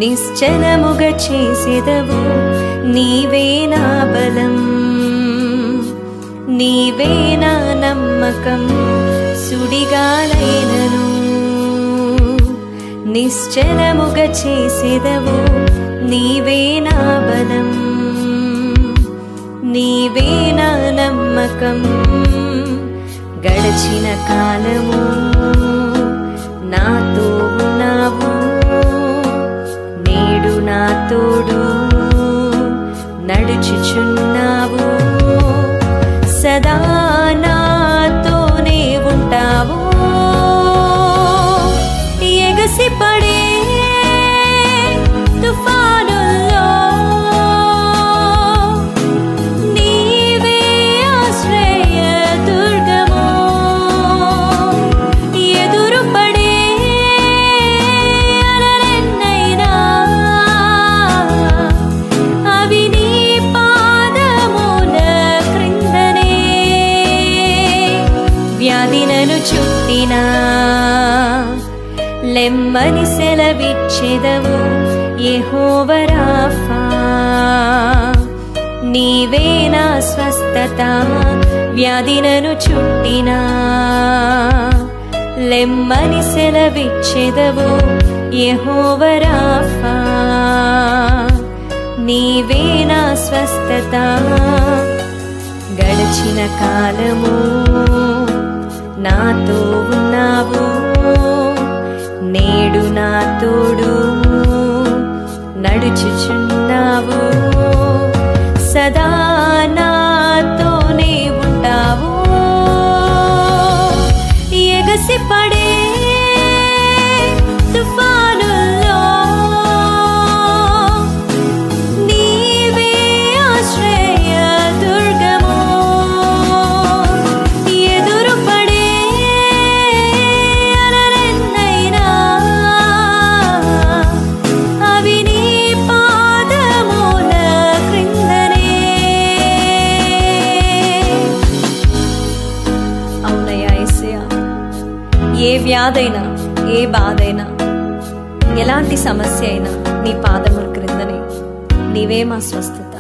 నిశ్చలముగ చేసెదవు నీవే నా బలం నీవే నా నమ్మకం సుడిగాలైనను నిశ్చలముగ చేసెదవు నీవే నా బలం నీవే నా నమ్మకం గడచిన కాలము నాతో ఉన్నావు నేడు నా తోడు నడుచుచున్నావు సదా నాతోనే ఉంటావు ఎగసి పడే తుఫానుల్లో నీవే ఆశ్రయ దుర్గము ఎదురు పడే అలలెన్నైనా అవి నీ పాదముల క్రిందనే వ్యాధి నన్ను చుట్టినా లెమ్మని సెలవిచ్చెదవు యెహోవరాఫా నీవే నా స్వస్థత వ్యాధినను చుట్టినా లెమ్మని సెలవిచ్చెదవు యెహోవరాఫా నీవే నా స్వస్థత గడచిన కాలము నాతో ఉన్నావు నేడు నా తోడు నడుచుచున్నావు సదా నాతోనే ఉంటావు ఎగసి పడే తుఫానుల్లో నీవే ఆశ్రయ దుర్గము ఎదురు పడే అలలెన్నైనా అవి నీ పాదముల క్రిందనే అవునయ్యా యేసయ్యా ఏ వ్యాధైనా ఏ బాధైనా ఎలాంటి సమస్య అయినా నీ పాదముల క్రిందనే నీవే మా స్వస్థత